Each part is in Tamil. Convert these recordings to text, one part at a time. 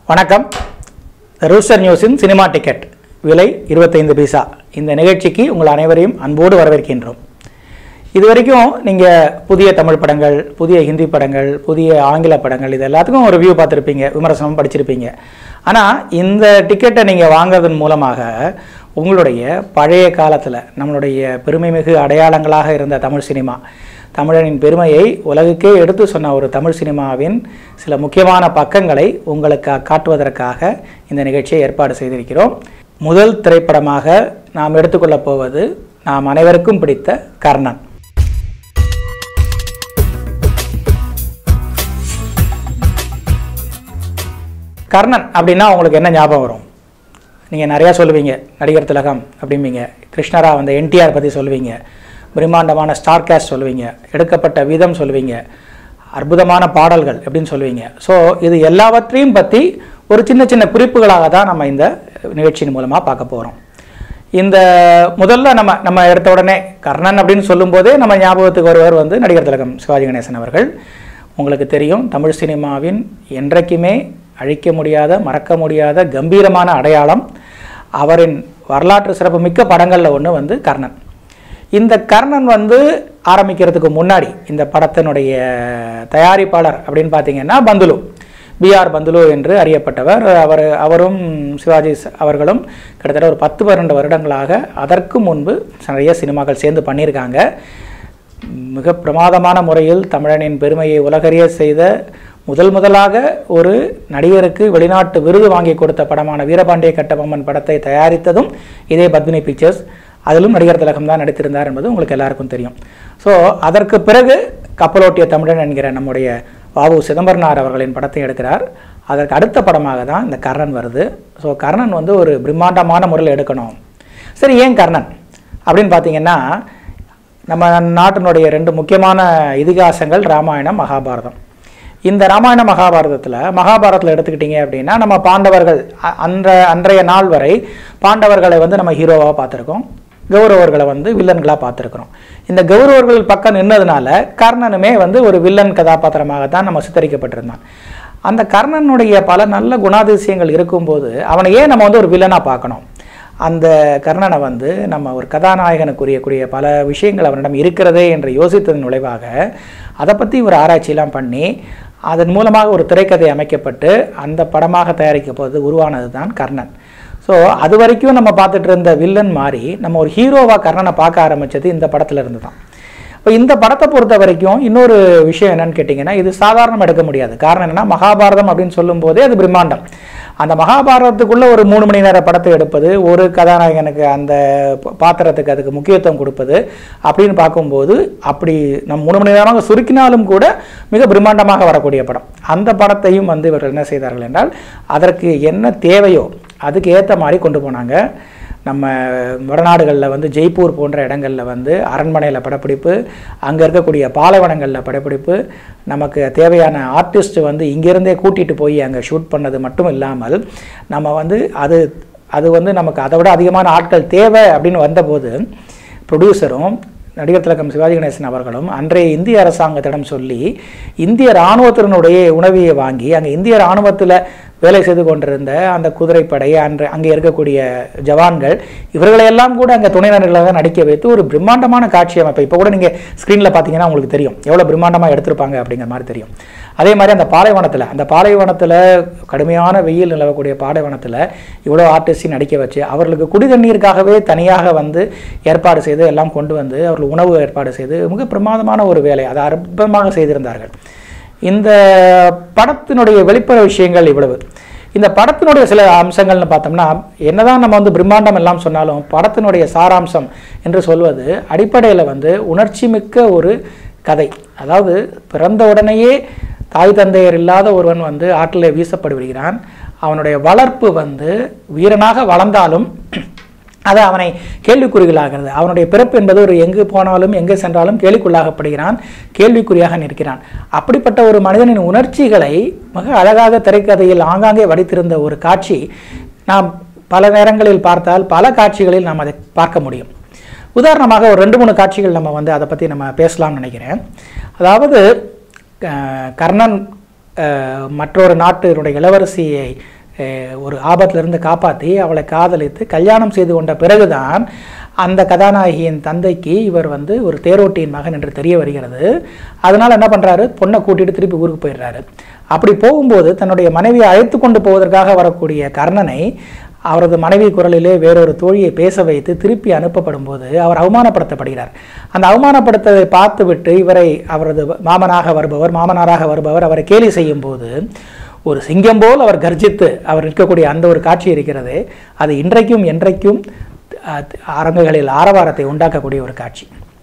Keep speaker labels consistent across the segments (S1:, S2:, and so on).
S1: வணக்கம் ரூஸ்டர் நியூஸின் சினிமா டிக்கெட் விலை இருபத்தைந்து பைசா இந்த நிகழ்ச்சிக்கு உங்கள் அனைவரையும் அன்போடு வரவேற்கின்றோம் இது வரைக்கும் நீங்கள் புதிய தமிழ் படங்கள் புதிய ஹிந்தி படங்கள் புதிய ஆங்கில படங்கள் இது எல்லாத்துக்கும் ஒரு ரிவ்யூ பார்த்துருப்பீங்க விமர்சனம் படிச்சிருப்பீங்க ஆனால் இந்த டிக்கெட்டை நீங்கள் வாங்குறதன் மூலமாக உங்களுடைய பழைய காலத்தில் நம்மளுடைய பெருமைமிகு அடையாளங்களாக இருந்த தமிழ் சினிமா தமிழனின் பெருமையை உலகுக்கே எடுத்து சொன்ன ஒரு தமிழ் சினிமாவின் சில முக்கியமான பக்கங்களை உங்களுக்கு காட்டுவதற்காக இந்த நிகழ்ச்சியை ஏற்பாடு செய்திருக்கிறோம் முதல் திரைப்படமாக நாம் எடுத்துக்கொள்ளப் போவது நாம் அனைவருக்கும் பிடித்த கர்ணன் கர்ணன் அப்படின்னா உங்களுக்கு என்ன ஞாபகம் வரும் நீங்கள் நிறையா சொல்லுவீங்க நடிகர் திலகம் அப்படிம்பீங்க கிருஷ்ணரா வந்து என்டிஆர் பற்றி சொல்லுவீங்க பிரம்மாண்டமான ஸ்டார் கேஸ்ட் சொல்லுவீங்க எடுக்கப்பட்ட விதம் சொல்லுவீங்க அற்புதமான பாடல்கள் எப்படின்னு சொல்லுவீங்க ஸோ இது எல்லாவற்றையும் பற்றி ஒரு சின்ன சின்ன குறிப்புகளாக தான் நம்ம இந்த நிகழ்ச்சியின் மூலமாக பார்க்க போகிறோம் இந்த முதல்ல நம்ம நம்ம எடுத்த உடனே கர்ணன் அப்படின்னு சொல்லும்போதே நம்ம ஞாபகத்துக்கு வருவர் வந்து நடிகர் திலகம் சிவாஜி கணேசன் அவர்கள் உங்களுக்கு தெரியும் தமிழ் சினிமாவின் என்றைக்குமே அழிக்க முடியாத மறக்க முடியாத கம்பீரமான அடையாளம் அவரின் வரலாற்று சிறப்பு மிக்க படங்களில் ஒன்று வந்து கர்ணன் இந்த கர்ணன் வந்து ஆரம்பிக்கிறதுக்கு முன்னாடி இந்த படத்தினுடைய தயாரிப்பாளர் அப்படின்னு பார்த்தீங்கன்னா பந்துலு பிஆர் பந்துலு என்று அறியப்பட்டவர் அவர் அவரும் சிவாஜி ச- அவர்களும் கிட்டத்தட்ட ஒரு பத்து பன்னெண்டு வருடங்களாக அதற்கு முன்பு நிறைய சினிமாக்கள் சேர்ந்து பண்ணியிருக்காங்க மிக பிரமாதமான முறையில் தமிழனின் பெருமையை உலகறிய செய்த முதல் முதலாக ஒரு நடிகருக்கு வெளிநாட்டு விருது வாங்கி கொடுத்த படமான வீரபாண்டிய கட்டபொம்மன் படத்தை தயாரித்ததும் இதே பத்மினி பிக்சர்ஸ் அதிலும் நடிகர் திலகம் தான் நடித்திருந்தார் என்பது உங்களுக்கு எல்லாருக்கும் தெரியும் ஸோ அதற்கு பிறகு கப்பலோட்டிய தமிழன் என்கிற நம்முடைய வாவு சிதம்பரனார் அவர்களின் படத்தை எடுக்கிறார் அதற்கு அடுத்த படமாக தான் இந்த கர்ணன் வருது ஸோ கர்ணன் வந்து ஒரு பிரம்மாண்டமான முறையில் எடுக்கணும் சரி ஏன் கர்ணன் அப்படின்னு பார்த்தீங்கன்னா நம்ம நாட்டினுடைய ரெண்டு முக்கியமான இதிகாசங்கள் ராமாயணம் மகாபாரதம் இந்த ராமாயண மகாபாரதத்தில் மகாபாரதத்தில் எடுத்துக்கிட்டீங்க அப்படின்னா நம்ம பாண்டவர்கள் அ- அன்ற அன்றைய நாள் வரை பாண்டவர்களை வந்து நம்ம ஹீரோவாக பார்த்துருக்கோம் கௌரவர்களை வந்து வில்லன்களாக பார்த்துருக்குறோம் இந்த கௌரவர்கள் பக்கம் நின்னதுனால கர்ணனுமே வந்து ஒரு வில்லன் கதாபாத்திரமாக தான் நம்ம சித்தரிக்கப்பட்டிருந்தான் அந்த கர்ணனுடைய பல நல்ல குணாதிசயங்கள் இருக்கும்போது அவனை ஏன் நம்ம வந்து ஒரு வில்லனாக பார்க்கணும் அந்த கர்ணனை வந்து நம்ம ஒரு கதாநாயகனுக்குரியக்கூடிய பல விஷயங்கள் அவனிடம் இருக்கிறதே என்று யோசித்ததன் விளைவாக அதை பற்றி ஒரு ஆராய்ச்சியெல்லாம் பண்ணி அதன் மூலமாக ஒரு திரைக்கதை அமைக்கப்பட்டு அந்த படமாக தயாரிக்கப்போது உருவானது தான் கர்ணன் ஸோ அது வரைக்கும் நம்ம பார்த்துட்டு இருந்த வில்லன் மாதிரி நம்ம ஒரு ஹீரோவாக கர்ணனை பார்க்க ஆரம்பித்தது இந்த படத்துல இருந்து தான் இப்போ இந்த படத்தை பொறுத்த வரைக்கும் இன்னொரு விஷயம் என்னன்னு கேட்டிங்கன்னா இது சாதாரணம் எடுக்க முடியாது காரணம் என்னன்னா மகாபாரதம் அப்படின்னு சொல்லும்போதே அது பிரம்மாண்டம் அந்த மகாபாரதத்துக்குள்ள ஒரு மூணு மணி நேர படத்தை எடுப்பது ஒரு கதாநாயகனுக்கு அந்த ப- பாத்திரத்துக்கு அதுக்கு முக்கியத்துவம் கொடுப்பது அப்படின்னு பார்க்கும்போது அப்படி நம்ம மூணு மணி நேரமாக சுருக்கினாலும் கூட மிக பிரம்மாண்டமாக வரக்கூடிய படம் அந்த படத்தையும் வந்து இவர்கள் என்ன செய்தார்கள் என்றால் அதற்கு என்ன தேவையோ அதுக்கு ஏற்ற மாதிரி கொண்டு போனாங்க நம்ம வடநாடுகளில் வந்து ஜெய்ப்பூர் போன்ற இடங்களில் வந்து அரண்மனையில் படப்பிடிப்பு அங்கே இருக்கக்கூடிய பாலைவனங்களில் படப்பிடிப்பு நமக்கு தேவையான ஆர்டிஸ்ட் வந்து இங்கேருந்தே கூட்டிகிட்டு போய் அங்கே ஷூட் பண்ணது மட்டும் இல்லாமல் நம்ம வந்து அது அது வந்து நமக்கு அதை விட அதிகமான ஆட்கள் தேவை அப்படின்னு வந்தபோது ப்ரொடியூசரும் நடிகர் திலகம் சிவாஜி கணேசன் அவர்களும் அன்றைய இந்திய அரசாங்கத்திடம் சொல்லி இந்திய இராணுவத்தினுடைய உணவியை வாங்கி அங்கே இந்திய இராணுவத்தில் வேலை செய்து கொண்டிருந்த அந்த குதிரைப்படை அன்று அங்கே இருக்கக்கூடிய ஜவான்கள் இவர்களையெல்லாம் கூட அங்கே துணை நடிகர்களாக நடிக்க வைத்து ஒரு பிரம்மாண்டமான காட்சி அமைப்பு இப்போ கூட நீங்கள் ஸ்க்ரீனில் பார்த்தீங்கன்னா உங்களுக்கு தெரியும் எவ்வளோ பிரம்மாண்டமாக எடுத்திருப்பாங்க அப்படிங்கிற மாதிரி தெரியும் அதே மாதிரி அந்த பாலைவனத்தில் அந்த பாலைவனத்தில் கடுமையான வெயில் நிலவக்கூடிய பாலைவனத்தில் இவ்வளோ ஆர்டிஸ்டையும் நடிக்க வச்சு அவர்களுக்கு குடி தண்ணீருக்காகவே தனியாக வந்து ஏற்பாடு செய்து எல்லாம் கொண்டு வந்து அவர்கள் உணவு ஏற்பாடு செய்து மிக பிரமாதமான ஒரு வேலை அதை அற்புதமாக செய்திருந்தார்கள் இந்த படத்தினுடைய வெளிப்புற விஷயங்கள் இவ்வளவு இந்த படத்தினுடைய சில அம்சங்கள்னு பார்த்தோம்னா என்னதான் நம்ம வந்து பிரம்மாண்டம் எல்லாம் சொன்னாலும் படத்தினுடைய சாராம்சம் என்று சொல்வது அடிப்படையில் வந்து உணர்ச்சி மிக்க ஒரு கதை அதாவது பிறந்த உடனேயே தாய் தந்தையர் இல்லாத ஒருவன் வந்து ஆற்றில் வீசப்படுகிறான் அவனுடைய வளர்ப்பு வந்து வீரனாக வளர்ந்தாலும் அது அவனை கேள்விக்குறிகளாகிறது அவனுடைய பிறப்பு என்பது ஒரு எங்கு போனாலும் எங்கு சென்றாலும் கேள்விக்குள்ளாகப்படுகிறான் கேள்விக்குறியாக நிற்கிறான் அப்படிப்பட்ட ஒரு மனிதனின் உணர்ச்சிகளை மிக அழகாக திரைக்கதையில் ஆங்காங்கே வடித்திருந்த ஒரு காட்சி நாம் பல நேரங்களில் பார்த்தால் பல காட்சிகளில் நாம் அதை பார்க்க முடியும் உதாரணமாக ஒரு ரெண்டு மூணு காட்சிகள் நம்ம வந்து அதை பற்றி நம்ம பேசலாம்னு நினைக்கிறேன் அதாவது அஹ், கர்ணன் அஹ், மற்றொரு நாட்டினுடைய இளவரசியை அஹ், ஒரு ஆபத்திலிருந்து காப்பாற்றி அவளை காதலித்து கல்யாணம் செய்து கொண்ட பிறகுதான் அந்த கதாநாயகியின் தந்தைக்கு இவர் வந்து ஒரு தேரோட்டியின் மகன் என்று தெரிய வருகிறது அதனால் என்ன பண்ணுறாரு பொண்ணை கூட்டிட்டு திருப்பி ஊருக்கு போயிடுறாரு அப்படி போகும்போது தன்னுடைய மனைவியை அழைத்து கொண்டு போவதற்காக வரக்கூடிய கர்ணனை அவரது மனைவி குரலிலே வேறொரு தோழியை பேச வைத்து திருப்பி அனுப்பப்படும் போது அவர் அவமானப்படுத்தப்படுகிறார் அந்த அவமானப்படுத்ததை பார்த்துவிட்டு இவரை அவரது மாமனாக வருபவர் மாமனாராக வருபவர் அவரை கேலி செய்யும் போது ஒரு சிங்கம் போல் அவர் கர்ஜித்து அவர் நிற்கக்கூடிய அந்த ஒரு காட்சி இருக்கிறது அது இன்றைக்கும் என்றைக்கும் அஹ், அரங்குகளில் ஆரவாரத்தை உண்டாக்கக்கூடிய ஒரு காட்சி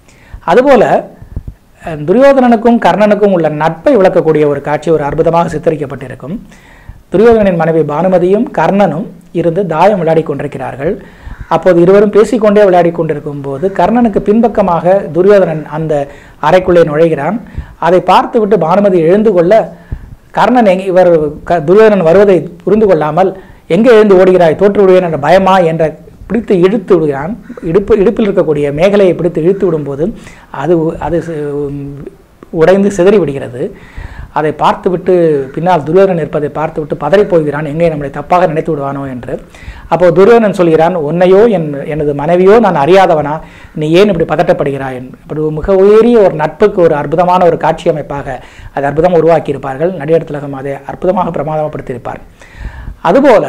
S1: அதுபோல அஹ், துரியோதனனுக்கும் கர்ணனுக்கும் உள்ள நட்பை விளக்கக்கூடிய ஒரு காட்சி ஒரு அற்புதமாக சித்தரிக்கப்பட்டிருக்கும் துரியோதனனின் மனைவி பானுமதியும் கர்ணனும் இருந்து தாயம் விளையாடி கொண்டிருக்கிறார்கள் அப்போது இருவரும் பேசிக்கொண்டே விளையாடி கொண்டிருக்கும் போது கர்ணனுக்கு பின்பக்கமாக துரியோதனன் அந்த அறைக்குள்ளே நுழைகிறான் அதை பார்த்துவிட்டு பானுமதி எழுந்து கொள்ள கர்ணன் எங்க இவர் க துரியோதனன் வருவதை புரிந்து கொள்ளாமல் எங்கே எழுந்து ஓடுகிறாய் தோற்று விடுவேன் என்ற பயமா என்ற பிடித்து இழுத்து விடுகிறான் இடுப்பு இடுப்பில் இருக்கக்கூடிய மேகலையை பிடித்து இழுத்து விடும்போது அது அது சி- உடைந்து சிதறி விடுகிறது அதை பார்த்துவிட்டு பின்னால் துரியோதனன் இருப்பதை பார்த்துவிட்டு பதறி போகிறான் எங்கே நம்மளை தப்பாக நினைத்து விடுவானோ என்று அப்போ துரியோதனன் சொல்கிறான் உன்னையோ என் எனது மனைவியோ நான் அறியாதவனா நீ ஏன் இப்படி பதட்டப்படுகிறாய் என்று அப்படி ஒரு மிக உயரிய ஒரு நட்புக்கு ஒரு அற்புதமான ஒரு காட்சி அமைப்பாக அது அற்புதமாக உருவாக்கியிருப்பார்கள் நடிகர் திலகம் அதை அற்புதமாக பிரமாதப்படுத்தியிருப்பார் அதுபோல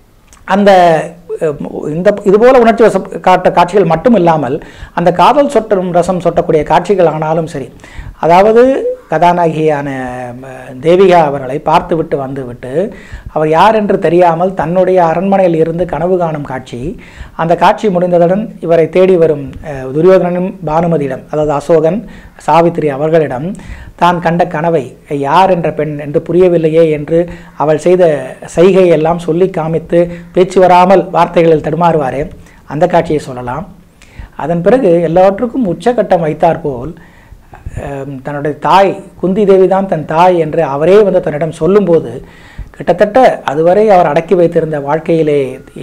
S1: அந்த அஹ், இந்த இதுபோல உணர்ச்சி வசம் காட்ட காட்சிகள் மட்டும் இல்லாமல் அந்த காதல் சொட்டும் ரசம் சொட்டக்கூடிய காட்சிகள் ஆனாலும் சரி அதாவது கதாநாயகியான அஹ், தேவிகா அவர்களை பார்த்துவிட்டு வந்துவிட்டு அவர் யார் என்று தெரியாமல் தன்னுடைய அரண்மனையில் இருந்து கனவு காணும் காட்சி அந்த காட்சி முடிந்ததுடன் இவரை தேடி வரும் அஹ், துரியோதனனும் பானுமதியிடம் அதாவது அசோகன் சாவித்திரி அவர்களிடம் தான் கண்ட கனவை யார் என்ற பெண் என்று புரியவில்லையே என்று அவள் செய்த செய்கை எல்லாம் சொல்லி காமித்து பேச்சு வராமல் வார்த்தைகளில் தடுமாறுவாரே அந்த காட்சியை சொல்லலாம் அதன் பிறகு எல்லாவற்றுக்கும் உச்சக்கட்டம் வைத்தாற்போல் அஹ், தன்னுடைய தாய் குந்தி தேவி தான் தன் தாய் என்று அவரே வந்து தன்னிடம் சொல்லும்போது கிட்டத்தட்ட அதுவரை அவர் அடக்கி வைத்திருந்த வாழ்க்கையிலே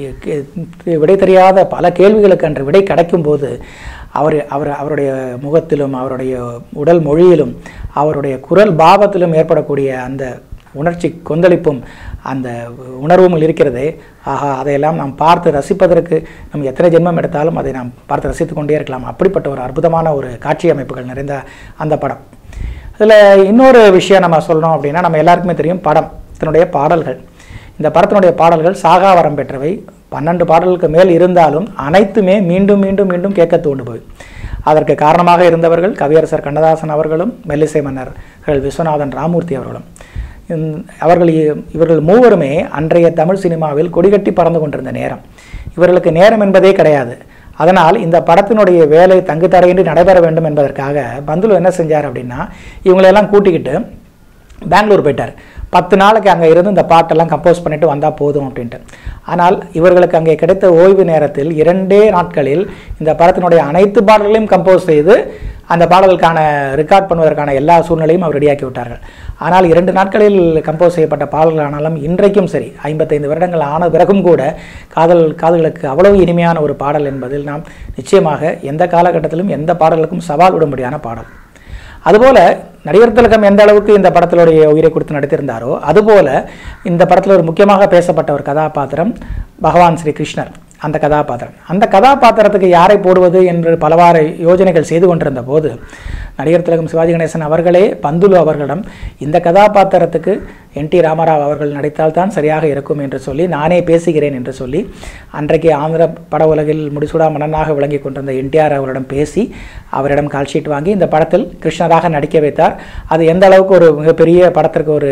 S1: இ- விடை தெரியாத பல கேள்விகளுக்கு அன்று விடை கிடைக்கும் போது அவர் அவர் அவருடைய முகத்திலும் அவருடைய உடல் மொழியிலும் அவருடைய குரல் பாவத்திலும் ஏற்படக்கூடிய அந்த உணர்ச்சி கொந்தளிப்பும் அந்த உணர்வும் இருக்கிறதே ஆஹா அதையெல்லாம் நாம் பார்த்து ரசிப்பதற்கு நம்ம எத்தனை ஜென்மம் எடுத்தாலும் அதை நாம் பார்த்து ரசித்து கொண்டே இருக்கலாம் அப்படிப்பட்ட ஒரு அற்புதமான ஒரு காட்சி அமைப்புகள் நிறைந்த அந்த படம் இதில் இன்னொரு விஷயம் நம்ம சொல்லணும் அப்படின்னா நம்ம எல்லாருக்குமே தெரியும் படம் இதனுடைய பாடல்கள் இந்த படத்தினுடைய பாடல்கள் சாகாவரம் பெற்றவை பன்னெண்டு பாடல்களுக்கு மேல் இருந்தாலும் அனைத்துமே மீண்டும் மீண்டும் மீண்டும் கேட்க தூண்டுபவை அதற்கு காரணமாக இருந்தவர்கள் கவியரசர் கண்ணதாசன் அவர்களும் மெல்லிசை மன்னர்கள் விஸ்வநாதன் ராமூர்த்தி அவர்களும் இந்த- அவர்கள் இ- இவர்கள் மூவருமே அன்றைய தமிழ் சினிமாவில் கொடிகட்டி பறந்து கொண்டிருந்த நேரம் இவர்களுக்கு நேரம் என்பதே கிடையாது அதனால் இந்த படத்தினுடைய வேலை தங்கு தடையின்றி நடைபெற வேண்டும் என்பதற்காக பந்துலு என்ன செஞ்சார் அப்படின்னா இவங்களெல்லாம் கூட்டிக்கிட்டு பெங்களூர் போயிட்டார் பத்து நாளைக்கு அங்கே இருந்து இந்த பாட்டெல்லாம் கம்போஸ் பண்ணிட்டு வந்தால் போதும் அப்படின்ட்டு ஆனால் இவர்களுக்கு அங்கே கிடைத்த ஓய்வு நேரத்தில் இரண்டே நாட்களில் இந்த படத்தினுடைய அனைத்து பாடல்களையும் கம்போஸ் செய்து அந்த பாடலுக்கான ரெக்கார்ட் பண்ணுவதற்கான எல்லா சூழ்நிலையும் அவர் ரெடியாக்கி விட்டார்கள் ஆனால் இரண்டு நாட்களில் கம்போஸ் செய்யப்பட்ட பாடல்கள் ஆனாலும் இன்றைக்கும் சரி ஐம்பத்தைந்து வருடங்கள் ஆன பிறகும் கூட காதல் காதுகளுக்கு அவ்வளவு இனிமையான ஒரு பாடல் என்பதில் நாம் நிச்சயமாக எந்த காலகட்டத்திலும் எந்த பாடலுக்கும் சவால் விடும்படியான பாடல் அதுபோல நடிகர் திலகம் எந்த அளவுக்கு இந்த படத்திலுடைய உயிரை கொடுத்து நடித்திருந்தாரோ அதுபோல இந்த படத்தில் ஒரு முக்கியமாக பேசப்பட்ட ஒரு கதாபாத்திரம் பகவான் ஸ்ரீ கிருஷ்ணர் அந்த கதாபாத்திரம் அந்த கதாபாத்திரத்துக்கு யாரை போடுவது என்று பலவாறு யோஜனைகள் செய்து கொண்டிருந்த போது நடிகர் திலகம் சிவாஜி கணேசன் அவர்களே பந்துலு அவர்களிடம் இந்த கதாபாத்திரத்துக்கு என் டி ராமராவ் அவர்கள் நடித்தால் தான் சரியாக இருக்கும் என்று சொல்லி நானே பேசுகிறேன் என்று சொல்லி அன்றைக்கு ஆந்திர பட உலகில் முடிசூடா மன்னனாக விளங்கி கொண்டிருந்த என்டிஆர் அவரிடம் பேசி அவரிடம் கால் ஷீட் வாங்கி இந்த படத்தில் கிருஷ்ணராக நடிக்க வைத்தார் அது எந்த அளவுக்கு ஒரு மிகப்பெரிய படத்திற்கு ஒரு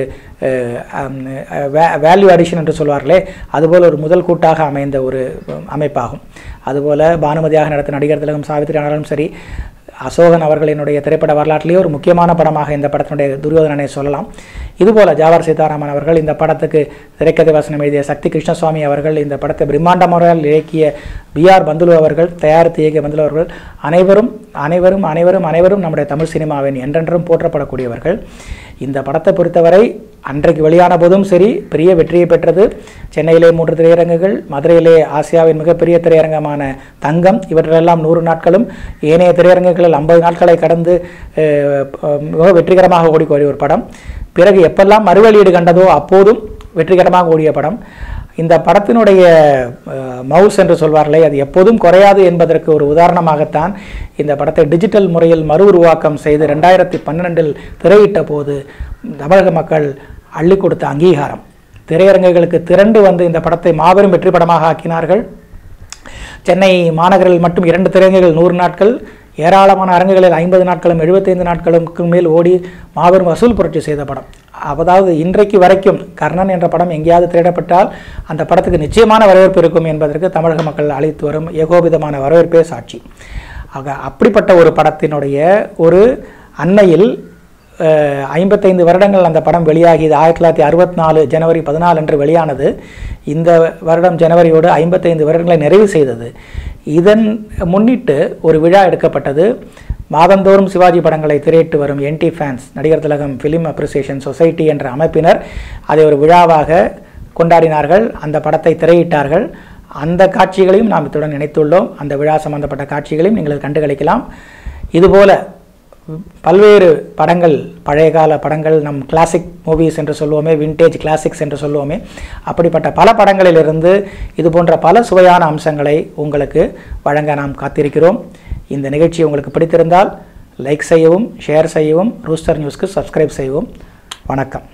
S1: வேல்யூ அடிஷன் என்று சொல்வார்களே அதுபோல் ஒரு முதல் கூட்டாக அமைந்த ஒரு அஹ், அமைப்பாகும் அதுபோல் பானுமதியாக நடத்த நடிகர் திலகம் சாவித்திரி ஆனாலும் சரி அசோகன் அவர்களினுடைய திரைப்பட வரலாற்றிலேயே ஒரு முக்கியமான படமாக இந்த படத்தினுடைய துரியோதனனை சொல்லலாம் இதுபோல ஜாவார் சீதாராமன் அவர்கள் இந்த படத்துக்கு திரைக்கதை வசனம் எழுதிய சக்தி கிருஷ்ணசுவாமி அவர்கள் இந்த படத்தை பிரம்மாண்ட முறையில் இயக்கிய பி ஆர் பந்துலு அவர்கள் தயாரித்து இயக்கிய பந்துலு அவர்கள் அனைவரும் அனைவரும் அனைவரும் அனைவரும் நம்முடைய தமிழ் சினிமாவின் என்றென்றும் போற்றப்படக்கூடியவர்கள் இந்த படத்தை பொறுத்தவரை அன்றைக்கு வெளியான போதும் சரி பெரிய வெற்றியை பெற்றது சென்னையிலே மூன்று திரையரங்குகள் மதுரையிலே ஆசியாவின் மிகப்பெரிய திரையரங்கமான தங்கம் இவற்றெல்லாம் நூறு நாட்களும் ஏனைய திரையரங்குகளில் ஐம்பது நாட்களை கடந்து அஹ், அஹ், மிக வெற்றிகரமாக ஓடிக்கோடிய ஒரு படம் பிறகு எப்பெல்லாம் மறுவெளியீடு கண்டதோ அப்போதும் வெற்றிகரமாக ஓடிய படம் இந்த படத்தினுடைய மவுஸ் என்று சொல்வார்களே அது எப்போதும் குறையாது என்பதற்கு ஒரு உதாரணமாகத்தான் இந்த படத்தை டிஜிட்டல் முறையில் மறு உருவாக்கம் செய்து ரெண்டாயிரத்தி பன்னிரெண்டில் திரையிட்ட போது தமிழக மக்கள் அள்ளி கொடுத்த அங்கீகாரம் திரையரங்குகளுக்கு திரண்டு வந்து இந்த படத்தை மாபெரும் வெற்றி படமாக ஆக்கினார்கள் சென்னை மாநகரில் மட்டும் இரண்டு திரையரங்குகள் நூறு நாட்கள் ஏராளமான அரங்குகளில் ஐம்பது நாட்களும் எழுபத்தைந்து நாட்களுக்கு மேல் ஓடி மாபெரும் வசூல் புரட்சி செய்த படம் அதாவது இன்றைக்கு வரைக்கும் கர்ணன் என்ற படம் எங்கேயாவது திரையிடப்பட்டால் அந்த படத்துக்கு நிச்சயமான வரவேற்பு இருக்கும் என்பதற்கு தமிழக மக்கள் அளித்து வரும் ஏகோபிதமான வரவேற்பே சாட்சி ஆக அப்படிப்பட்ட ஒரு படத்தினுடைய ஒரு அன்னையில் அஹ், ஐம்பத்தைந்து வருடங்கள் அந்த படம் வெளியாகியது ஆயிரத்தி தொள்ளாயிரத்தி அறுபத்தி நாலு ஜனவரி பதினாலு அன்று வெளியானது இந்த வருடம் ஜனவரியோடு ஐம்பத்தைந்து வருடங்களை நிறைவு செய்தது இதன் முன்னிட்டு ஒரு விழா எடுக்கப்பட்டது மாதந்தோறும் சிவாஜி படங்களை திரையிட்டு வரும் என்டி ஃபேன்ஸ் நடிகர் திலகம் ஃபிலிம் அப்ரிசியேஷன் சொசைட்டி என்ற அமைப்பினர் அதை ஒரு விழாவாக கொண்டாடினார்கள் அந்த படத்தை திரையிட்டார்கள் அந்த காட்சிகளையும் நாம் இத்துடன் இணைத்துள்ளோம் அந்த விழா சம்பந்தப்பட்ட காட்சிகளையும் நீங்கள் கண்டுகளிக்கலாம் இதுபோல பல்வேறு படங்கள் பழைய கால படங்கள் நம் கிளாசிக் மூவிஸ் என்று சொல்லுவோமே விண்டேஜ் கிளாசிக்ஸ் என்று சொல்லுவோமே அப்படிப்பட்ட பல படங்களிலிருந்து இது போன்ற பல சுவையான அம்சங்களை உங்களுக்கு வழங்க நாம் காத்திருக்கிறோம் இந்த நிகழ்ச்சி உங்களுக்கு பிடித்திருந்தால் லைக் செய்யவும் ஷேர் செய்யவும் ரூஸ்டர் நியூஸ்க்கு சப்ஸ்கிரைப் செய்யவும் வணக்கம்